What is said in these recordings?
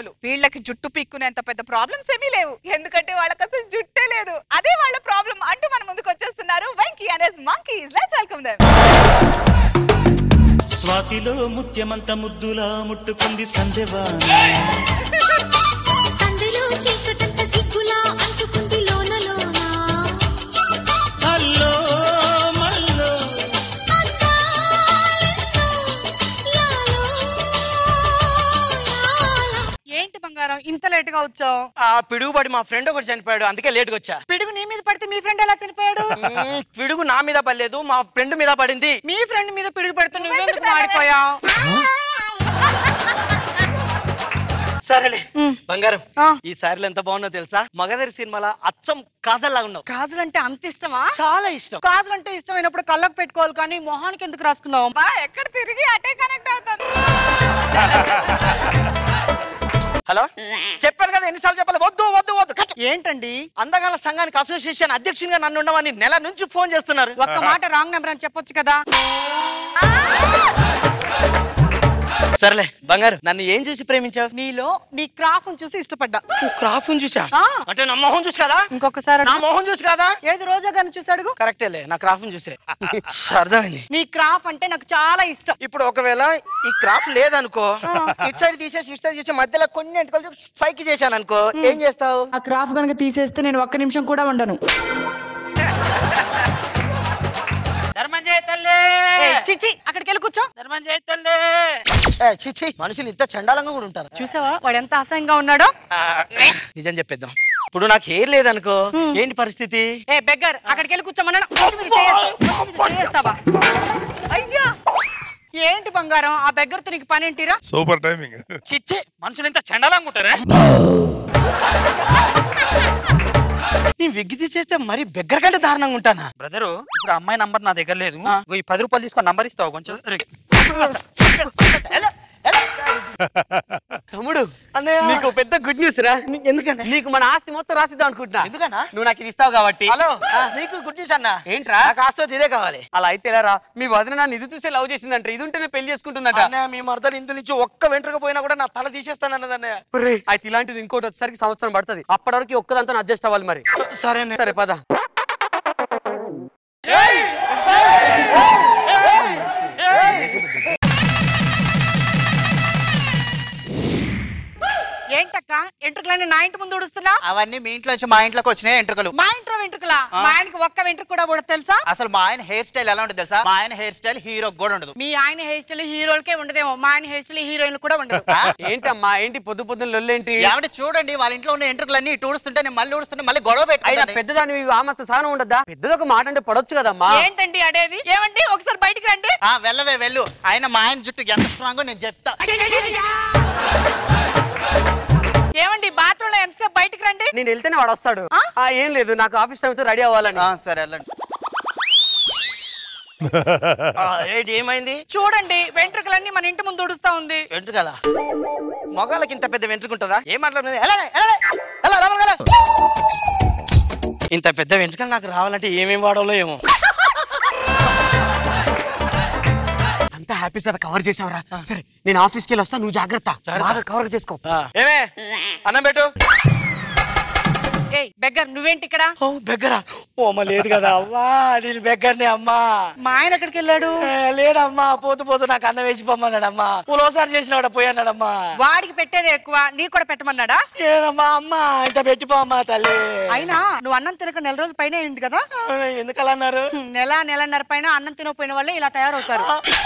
మామూలు వీళ్ళకి జుట్టు పీక్కునేంత పెద్ద ప్రాబ్లమ్స్ ఏమీ లేవు ఎందుకంటే వాళ్ళకి అసలు జుట్టే లేదు అదే వాళ్ళ ప్రాబ్లం అంటూ మన ముందుకు వచ్చేస్తున్నారు వెంకీ అనేస్ మంకీస్ లెట్స్ వెల్కమ్ దెమ్ స్వాతిలో ముత్యమంత ముద్దులా ముట్టుకుంది సందెవాన సందులో చీకటంత సిగ్గులా అంటుకుంది లోన లోన హల్లో మల్లో లాలో లాలా ఏంటి బంగారం ఇంత లేట్ గా వచ్చావు ఆ పిడుగుబడి మా ఫ్రెండ్ ఒకటి చనిపోయాడు అందుకే లేట్గా వచ్చా పిడుగు నీ మీద పడితే మీ ఫ్రెండ్ ఎలా చనిపోయాడు మ్మ్, పిడుగు నా మీద పడలేదు మా ఫ్రెండ్ మీద పడింది మీ ఫ్రెండ్ మీద పిడుగు పెడుతూ నువ్వెందుకు మాడిపోయావు సరేలే బంగారం ఆ. ఈ సారీలో ఎంత బాగుందో తెలుసా మగధరి సినిమాలో అచ్చం కాజల్ లాగా ఉన్నావు గాజులు అంటే అంత ఇష్టమా చాలా ఇష్టం గాజులు అంటే ఇష్టమైనప్పుడు కళ్ళకు పెట్టుకోవాలి కానీ మొహానికి ఎందుకు రాసుకున్నావు బా ఎక్కడ తిరిగి అటే కనెక్ట్ అవుతుంది హలో చెప్పాను కదా ఎన్నిసార్లు చెప్పాలి వద్దు వద్దు వద్దు కట్. ఏంటండి అందగాల సంఘానికి అసోసియేషన్ అధ్యక్షునిగా నన్ను ఉండమని నెల నుంచి ఫోన్ చేస్తున్నారు ఒక్క మాట రాంగ్ నెంబర్ అని చెప్పొచ్చు కదా సరేలే బంగారు నన్ను ఏం చూసి ప్రేమించావు నీలో నీ క్రాఫ్ చూసి ఇష్టపడ్డా నువ్వు క్రాఫ్ చూసా ఆ. అంటే నా మొహం చూసి కదా ఇంకొకసారి నా అడుగు. మొహం చూసి కదా ఏది రోజా గారిని చూసి అడుగు కరెక్టేలే నా క్రాఫ్ చూసే అర్థమైంది నీ క్రాఫ్ అంటే నాకు చాలా ఇష్టం ఇప్పుడు ఒకవేళ ఈ క్రాఫ్ లేదనుకో ఇటు సైడ్ తీసేసి ఇటు సైడ్ చేసి మధ్యలో కొన్ని ఎంటుకలు పైకి చేశాను అనుకో ఏం చేస్తావు ఆ క్రాఫ్ కనుక తీసేస్తే నేను ఒక్క నిమిషం కూడా ఉండను ధర్మం చేయ తల్లి ఏయ్, చిచి అక్కడికి వెళ్ళి కూర్చో ధర్మం చేయ తల్లి ఏ, ఛీ, ఛీ, మనుషులు ఇంత చండాలంగా కూడా ఉంటారు చూసావా వాడు ఎంత అసహ్యంగా ఉన్నాడో ఆ, నిజం చెప్పేద్దాం ఇప్పుడు నాకు హెయిర్ లేదనుకో ఏంటి పరిస్థితి ఏ బెగ్గర్ అక్కడికి వెళ్ళి కూర్చోమన్నా కొంచెం ఇది చేయేస్తావా? కొంచెం ఇది చేయేస్తావా? అయ్యా ఏంటి బంగారం ఆ బెగ్గర్తో నీకు పని ఏంటిరా సూపర్ టైమింగ్ చిచ్చి మనుషులు ఇంత చండాలంగా ఉంటారా నీ విగ్గి తీసేస్తే మరి బెగ్గర కంటే దారుణంగా ఉంటానా బ్రదరు ఇప్పుడు అమ్మాయి నంబర్ నా దగ్గర లేదు ఆ. ఇగో ఈ పది రూపాయలు తీసుకొని నంబర్ ఇస్తావు కొంచెం తమ్ముడు అన్నయ్య. నీకు పెద్ద గుడ్ న్యూస్ రా ఎందుకన్నా నీకు మన ఆస్తి మొత్తం రాసిద్దాం అనుకుంటున్నా ఎందుకన్నా? నువ్వు నాకు ఇది ఇస్తావు కాబట్టి హలో నీకు గుడ్ న్యూస్ అన్న ఏంట్రా? నాకు ఆస్తో ఇదే కావాలి అలా అయితే ఎలా రా మీ వదిన నన్ను ఇది చూసే లవ్ చేసిందంట ఇది ఉంటేనే పెళ్లి చేసుకుంటుందంట అన్నయ్య మీ మరదలు ఇందు నుంచి ఒక్క వెంట్రుక పోయినా కూడా నా తల తీసేస్తాను అన్నది అన్నయ్య అయితే ఇలాంటిది ఇంకోటి వచ్చేసరికి సంవత్సరం పడుతుంది అప్పటి వరకు ఒక్కదంతా అడ్జస్ట్ అవ్వాలి మరి సరే అన్నయ్య. సరే పద ఏంటక్క ఎంట్రుకలన్నీ నా ఇంటి ముందు ఉడుస్తున్నా అవన్నీ మీ ఇంట్లో నుంచి మా ఇంట్లోకి వచ్చినాయి ఎంట్రుకలు మా ఇంట్లో వెంట్రుకలా మా ఆయనకి ఒక్క వెంట్రుక కూడా కూడా తెలుసా అసలు మా ఆయన హెయిర్ స్టైల్ ఎలా ఉంటుంది తెలుసా మా ఆయన హెయిర్ స్టైల్ హీరో కూడా ఉండదు మీ ఆయన హెయిర్ స్టైల్ హీరోలకే ఉండదేమో మా ఆయన హెయిర్ స్టైల్ హీరోయిన్ కూడా ఉండదు ఏంటమ్మా ఏంటి పొద్దు పొద్దున్న లొల్లేంటి ఏమంటే చూడండి వాళ్ళ ఇంట్లో ఉన్న ఎంట్రుకలన్నీ ఇటు ఊడుస్తుంటే నేను మళ్ళీ ఊడుస్తుంటే మళ్ళీ గొడవ అయినా పెట్టుకుంటాను పెద్దదాని ఆమస్త సహనం ఉండద్దా పెద్దది ఒక మాట అంటే పడొచ్చు కదమ్మా ఏంటండి అడేది ఏమండి ఒకసారి బయటికి రండి ఆ వెళ్ళవే వెళ్ళు ఆయన మా ఆయన జుట్టు ఎంత స్ట్రాంగ్ నేను చెప్తా ఏమండి బాత్రూమ్ లో ఎంతసేపు బయటికి రండి నేను వెళ్తేనే వాడు వస్తాడు ఆ, ఏం లేదు నాకు ఆఫీస్ టైంతో రెడీ అవ్వాలని ఆ, సరే వెళ్ళండి ఆ, ఏంటి ఏమైంది చూడండి వెంట్రుకలన్నీ మన ఇంటి ముందు ఉడుస్తా ఉంది వెంట్రుకల మగాళ్ళకి ఇంత పెద్ద వెంట్రుక ఉంటుందా ఏం మాట్లాడుతుంది ఎలాలే, ఎలాలే, ఎలా, లోపలికి ఎలా? ఇంత పెద్ద వెంట్రుకలు నాకు రావాలంటే ఏమేం వాడాలో ఏమో అంతా హ్యాపీ సార్ కవర్ చేసావరా సరే నేను ఆఫీస్కి వెళ్ళి వస్తా నువ్వు జాగ్రత్త బాగా కవర్ చేసుకో ఆ, ఏమే అన్నం పెట్టు ఏయ్ బెగ్గర్ నువ్వేంటి ఇక్కడ ఓ బెగ్గరా ఓ అమ్మ లేదు కదా అమ్మా నేను బెగ్గర్ని అమ్మా మా ఆయన ఎక్కడికి వెళ్ళాడు ఏ, లేడమ్మా పోతూ పోతూ నాకు అన్నం వేసి పొమ్మన్నాడమ్మా పులోసారి చేసిన వాడు పోయన్నాడమ్మా వాడికి పెట్టేది ఎక్కువ నీ కూడా పెట్టమన్నాడా ఏదమ్మా అమ్మా ఇంత పెట్టిపోమ్మా తల్లి అయినా నువ్వు అన్నం తినక నెల రోజులు పైన అయింది కదా ఎందుకు అలా అన్నారు హ్మ్, నెల నెలన్నర పైన అన్నం తినకపోయిన వాళ్ళే ఇలా తయారవుతారు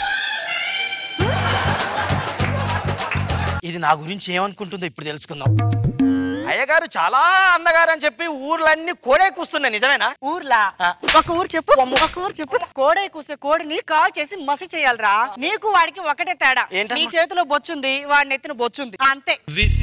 ఇది నా గురించి ఏమనుకుంటుందో ఇప్పుడు తెలుసుకుందాం అయ్యగారు చాలా అందగారు అని చెప్పి ఊర్లన్నీ కోడే కూస్తున్నాయి నిజమేనా ఊర్లా ఆ. ఒక ఊరు చెప్పు ఒక ఊరు చెప్పు కోడే కూసే కోడిని కాల్ చేసి మసి చేయాలరా నీకు వాడికి ఒకటే తేడా ఏంటమ్మా? నీ చేతిలో బొచ్చుంది వాడి నెత్తిన బొచ్చుంది అంతే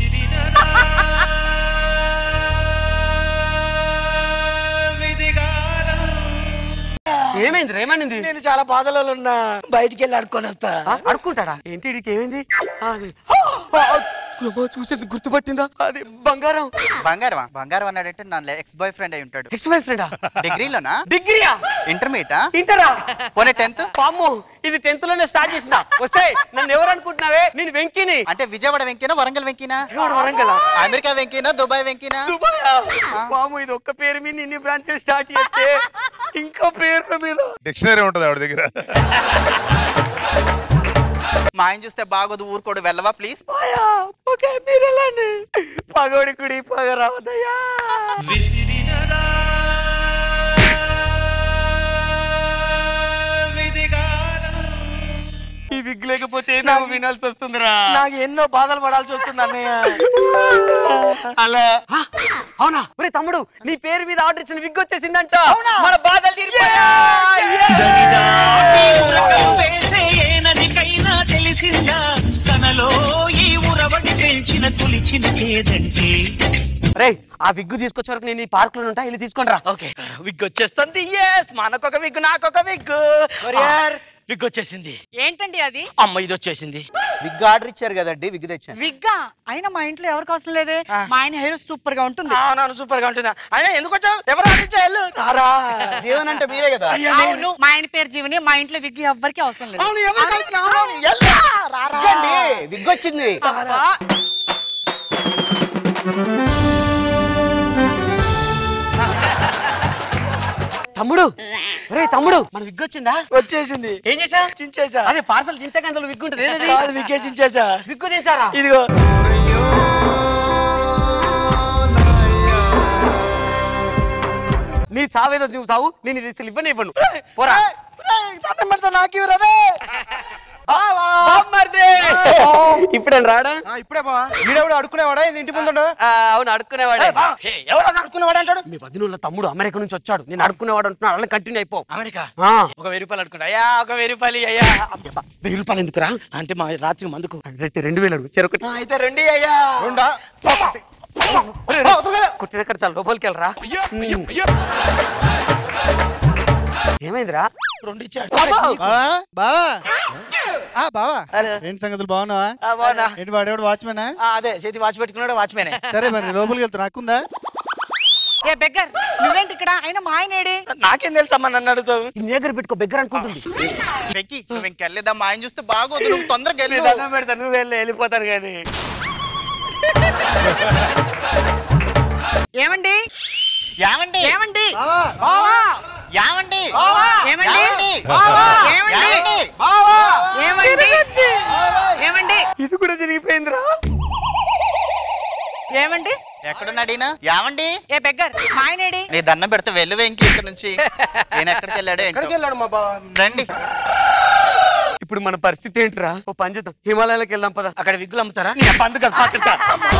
ఏమైంది ఏమైంది నేను చాలా బాధలో ఉన్నా బయటికి వెళ్ళి అడుక్కొని వస్తా అడుక్కుంటాడా ఏంటి వీడికి ఏమైంది ఆ, అది. అమ్మో, చూసేది గుర్తుపట్టిందా అది బంగారం బంగారం బంగారం అన్నాడంటే నా ఎక్స్ బాయ్ ఫ్రెండ్ అయి ఉంటాడు ఎక్స్ బాయ్ ఫ్రెండా డిగ్రీలోనా డిగ్రీయా ఇంటర్మీడియటా ఇంటరా పోనీ టెన్త్ పాము ఇది టెన్త్ లోనే స్టార్ట్ చేసిందా వస్తే నన్ను ఎవరు అనుకుంటున్నావే నేను వెంకిని అంటే విజయవాడ వెంకినా వరంగల్ వెంకినా విజయవాడ వరంగల్ అమెరికా వెంకినా దుబాయ్ వెంకినా పాము ఇది ఒక్క పేరు మీద ఇన్ని బ్రాంచెస్ స్టార్ట్ చేస్తే ఇంకా పేర్ల మీద డిక్షనరీ ఉంటుంది ఆవిడ దగ్గర మా ఆయన చూస్తే బాగోదు ఊరుకోడు వెళ్ళవా ప్లీజ్ పోయా ఓకే మీరు వెళ్ళండి పగోడి కుడి పగ రావదయ్యా విసిరినదా విధిగానం ఈ విగ్ లేకపోతే నాకు వినాల్సి వస్తుందిరా నాకు ఎన్నో బాధలు పడాల్సి వస్తుంది అన్నయ్య అలా హ? అవునా ఒరే తమ్ముడు నీ పేరు మీద ఆర్డర్ ఇచ్చిన విగ్ వచ్చేసిందంట మన బాధలు తీరిపోయా ఏనదికైనా తెలిసిందా తనలో ఈ ఉరవడి పెంచిన తొలిచిన కేదంటే రే ఆ విగ్గు తీసుకొచ్చే వరకు నేను ఈ పార్క్ లో ఉంటా వెళ్ళి తీసుకొని రా ఓకే విగ్ వచ్చేస్తుంది ఎస్ మనకొక విగ్ నాకొక విగ్ కొరియర్ విగ్ వచ్చేసింది ఏంటండి అది అమ్మ ఇది వచ్చేసింది విగ్ ఆర్డర్ ఇచ్చారు కదండి విగ్ తెచ్చాను విగ్గా అయినా మా ఇంట్లో ఎవరికి అవసరం లేదే మా ఆయన హెయిర్ సూపర్ గా ఉంటుంది అవునవును సూపర్ గా ఉంటుందా అయినా ఎందుకు వచ్చావు ఎవరు ఆడించారు రారా జీవన్ అంటే మీరే కదా అయ్యా, నేను- అవును మా ఆయన పేరు జీవని మా ఇంట్లో విగ్ ఎవ్వరికి అవసరం లేదు అవును ఎవరు కలిసిన అవునవును ఎల్లా రారా విగ్ వచ్చింది అబ్బా, తమ్ముడు రే తమ్ముడు మన విగ్ వచ్చిందా వచ్చేసింది ఏం చేసా చించేసా అదే పార్సల్ చించాక అందులో విగ్ ఉంటుంది ఏదది? కాదు విగ్గే చించేసా విగ్గు చించారా ఇదిగో నీ చావేదో నువ్వు చావు నేను ఇది అసలు ఇవ్వని ఇవ్వను పోరా నాకు ఇవ్వరా బామ్మర్ది! ఇప్పుడే రాడా ఇప్పుడే బా వీడెవడు అడుకునేవాడా ఇది ఇంటి ముందు ఆ, అవును అడుక్కునేవాడే ఎవరు అనుకున్నవాడు అంటాడు మీ వదినుల తమ్ముడు అమెరికా నుంచి వచ్చాడు నేను అడుక్కునేవాడు అంటున్నాడు అలా కంటిన్యూ అయిపో అమెరికా ఆ. ఒక వెయ్యి రూపాయలు అనుకుంటా అయ్యా ఒక వెయ్యి రూపాయలు అయ్యా అబ్బా, వెయ్యి రూపాయలు ఎందుకురా అంటే మా రాత్రి మందుకు అయితే రెండు వేలు అడుగు చెరొకటి ఆ, అయితే రండి అయ్యా కుట్టిన ఖర్చు చాలా లోపలికి వెళ్ళరా ఏమైందిరా రెండు ఇచ్చాడు బావా బావా ఆ బావా హలో. ఏంటి సంగతులు బాగున్నావా ఆ, బాగున్నా ఏంటి వాడేవాడు వాచ్మెనా ఆ, అదే చేతి వాచ్ పెట్టుకున్నాడు వాచ్మేనే సరే మరి లోపలికి వెళ్తా నాకుందా ఏ బెగ్గర్ నువ్వేంటి ఇక్కడ అయినా మా ఆయన ఏడి నాకేం తెలుసమ్మా నన్ను అడుగుతావు నీ దగ్గర పెట్టుకో దగ్గర అనుకుంటుంది వెక్కి నువ్వు ఇంకెళ్ళేదా మా ఆయన చూస్తే బాగోదు నువ్వు తొందరగా నీ వెళ్ళు దండం పెడతా నువ్వు వెళ్ళి వెళ్ళిపోతాను కానీ ఏమండి ఏమండి ఏమండి ఏమండి ఏమండి ఏమండి ఏమండి ఏమండి ఇది కూడా జరిగిపోయిందిరా ఏమండి ఎక్కడున్నాడీనా ఏమండి ఏ బెగ్గర్ మా ఆయన ఏడి నీ దండం పెడితే వెళ్ళు వెంకి ఇక్కడ నుంచి నేను ఎక్కడికి వెళ్ళాడు ఎక్కడికి వెళ్ళాడు మా బావ రండి ఇప్పుడు మన పరిస్థితి ఏంటిరా ఓ పంచుతాం హిమాలయాలకు వెళ్దాం పద అక్కడ విగ్గులు అమ్ముతారా నీ పండుగ పాటిస్తా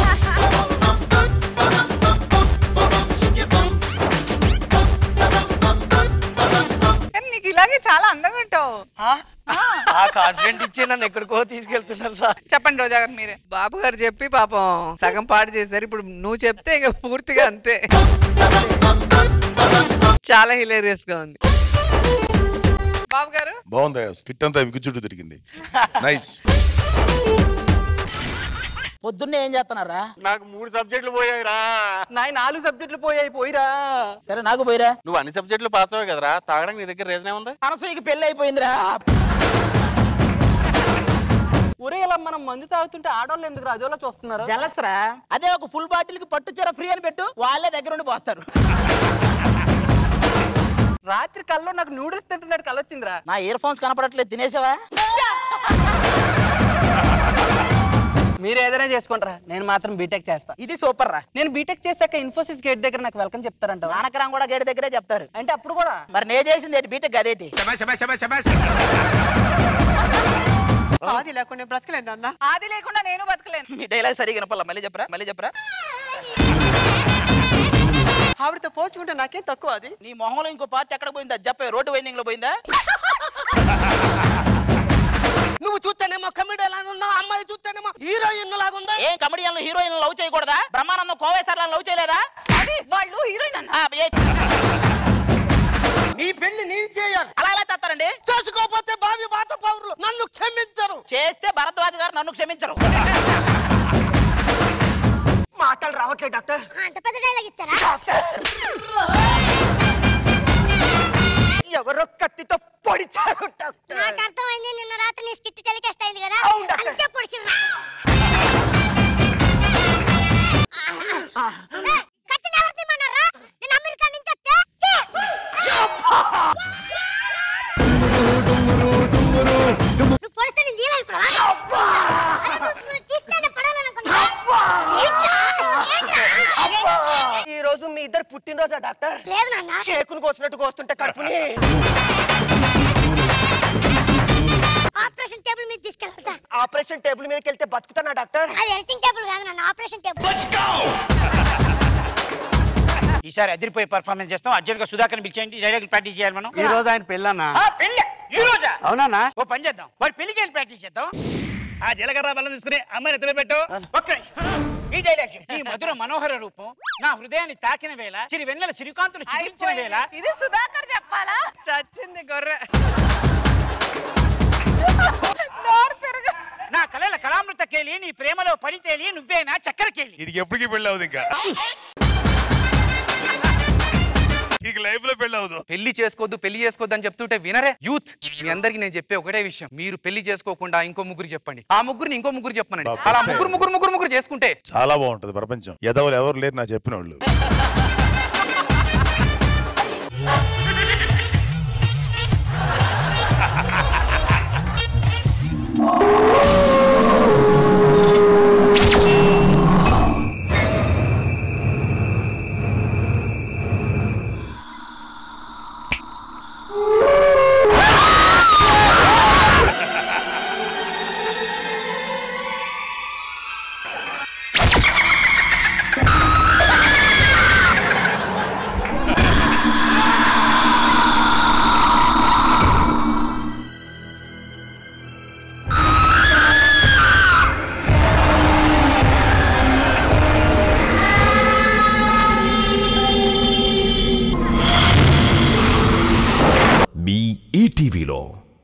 కానీ నీకు ఇలాగే చాలా అందంగా ఉంటావు ఆ? ఆ కాన్ఫిడెంట్ ఇచ్చి నన్ను ఎక్కడికో తీసుకెళ్తున్నారు సార్ చెప్పండి రోజా గారు మీరే బాబు గారు చెప్పి పాపం సగం పాడు చేశారు ఇప్పుడు నువ్వు చెప్తే ఇక పూర్తిగా అంతే చాలా హిలేరియస్ గా ఉంది బాబు గారు బాగుంది స్కిట్ అంతా విగ్గు చుట్టూ తిరిగింది నైస్ పొద్దున్నే ఏం చేస్తున్నారా నాకు మూడు సబ్జెక్టులు పోయాయిరా నాయి నాలుగు సబ్జెక్టులు పోయాయి పోయిరా సరే నాకు పోయిరా నువ్వు అన్ని సబ్జెక్టులు పాస్ అవ్వవు కదరా తాగడానికి నీ దగ్గర రీజన్ ఏముంది అనసూయకి పెళ్లి అయిపోయిందిరా ఒరే ఇలా మనం మందు తాగుతుంటే ఆడవాళ్ళు ఎందుకు అదోలా చూస్తున్నారు జలసరా అదే ఒక ఫుల్ బాటిల్ కి పట్టు చీర ఫ్రీ అని పెట్టు వాళ్ళే దగ్గర ఉండి పోస్తారు రాత్రి కల్లో నాకు నూడిల్స్ తింటున్నట్టు కల వచ్చిందిరా నా ఇయర్ ఫోన్స్ కనపడట్లేదు తినేసావా మీరు ఏదైనా చేసుకుంటారా నేను మాత్రం బీటెక్ చేస్తా ఇది సూపర్ రా నేను బీటెక్ చేశాక ఇన్ఫోసిస్ గేట్ దగ్గర నాకు వెల్కమ్ చెప్తారంట నానకరం కూడా గేడి దగ్గరే చెప్తారు అంటే అప్పుడు కూడా మరి నే చేసింది ఏంటి బీటెక్ అదేటి ఆది లేకుండా బ్రతకలేండి అన్న ఆది లేకుండా నేను బతకలేను మీ డైలాగ్ సరిగా వినపల్లా మళ్ళీ చెప్పరా మళ్ళీ చెప్పరా ఆవిడతో పోల్చుకుంటే నాకేం తక్కువ అది నీ మొహంలో ఇంకో పార్ట్ ఎక్కడ పోయిందా చెప్పే రోడ్డు వైండింగ్ లో పోయిందా నువ్వు చూస్తేనేమో కమిడీ లాగా ఉన్నావు అమ్మాయి చూస్తేనేమో హీరోయిన్ లాగా ఉందా ఏం కమెడియన్ హీరోయిన్ లవ్ చేయకూడదా బ్రహ్మానందం కోవేశ్వర లవ్ చేయలేదా అది వాళ్ళు హీరోయిన్ అన్న ఆ, ఏ- నీ పెళ్లి నేను చేయాలి అలా ఎలా చేస్తారండి చేసుకోకపోతే భావి బాట పౌరులు నన్ను క్షమించరు చేస్తే భరద్వాజ్ గారు నన్ను క్షమించరు మాటలు రావట్లేదు డాక్టర్ అంత పెద్ద డైలాగ్ ఇచ్చారా ఎవరో కత్తితో పొడిచారు డాక్టర్ నాకు అర్థమైంది నిన్న రాత్రి నీ స్కిట్ టెలికాస్ట్ అయింది కదా అవును, డాక్టర్. అంతే పొడిచింది కత్తిని ఎవరు తీమన్నారా నేను అమెరికా నుంచి వస్తే తీ. నువ్వు పొడిస్తే నేను తీయలేదు ఇప్పుడు అరే, నువ్వు- నువ్వు తీస్తేనే పడాలనుకున్నా. ఏంట్రా? ఏంట్రా? ఈ రోజు మీ ఇద్దరు పుట్టినరోజా డాక్టర్ లేదు నాన్న కేకును కోసినట్టు కోస్తుంటే కడుపుని ఆపరేషన్ టేబుల్ మీద తీసుకెళ్తా ఆపరేషన్ టేబుల్ మీదకి వెళ్తే బతుకుతానా డాక్టర్ అది ఎడిటింగ్ టేబుల్ కాదు నాన్న ఆపరేషన్ టేబుల్ ఈసారి అదిరిపోయి పర్ఫార్మెన్స్ చేస్తాం అర్జెంట్ గా సుధాకర్ పిలిచేయండి డైరెక్ట్ ప్రాక్టీస్ చేయాలి మనం ఈ రోజు ఆయన పెళ్ళన్నా ఆ, పెళ్ళి ఈ రోజా అవునా ఓ పని చేద్దాం వాడు పెళ్లికి వెళ్ళి ప్రాక్టీస్ చేద్దాం ఆ జీలకర్ర బలం తీసుకుని అమ్మాయిని ఎత్తులో పెట్టు ఒక్క నిమిషం. ఈ డైలాగ్ ఈ మధుర మనోహర రూపం నా హృదయాన్ని తాకిన వేళ చిరి వెన్నెల సిరికాంతులు చికిత్సిన వేళ ఇది సుధాకర్ చెప్పాలా చచ్చింది గొర్రె నోరు తిరగ నా కళల కళామృత కేలి నీ ప్రేమలో పడి తేలి నువ్వేనా చక్కెర కేలి వీడికి ఎప్పటికీ పెళ్ళి అవుతుంది ఇంకా వీడికి లైఫ్ లో పెళ్ళి అవుదు పెళ్లి చేసుకోవద్దు పెళ్లి చేసుకోవద్దు అని చెప్తుంటే వినరే యూత్ మీ అందరికి నేను చెప్పే ఒకటే విషయం మీరు పెళ్లి చేసుకోకుండా ఇంకో ముగ్గురు చెప్పండి ఆ ముగ్గురిని ఇంకో ముగ్గురు చెప్పమనండి అలా ముగ్గురు ముగ్గురు ముగ్గురు ముగ్గురు చేసుకుంటే చాలా బాగుంటది ప్రపంచం ఎదవలు ఎవరు లేరు నా చెప్పిన వాళ్ళు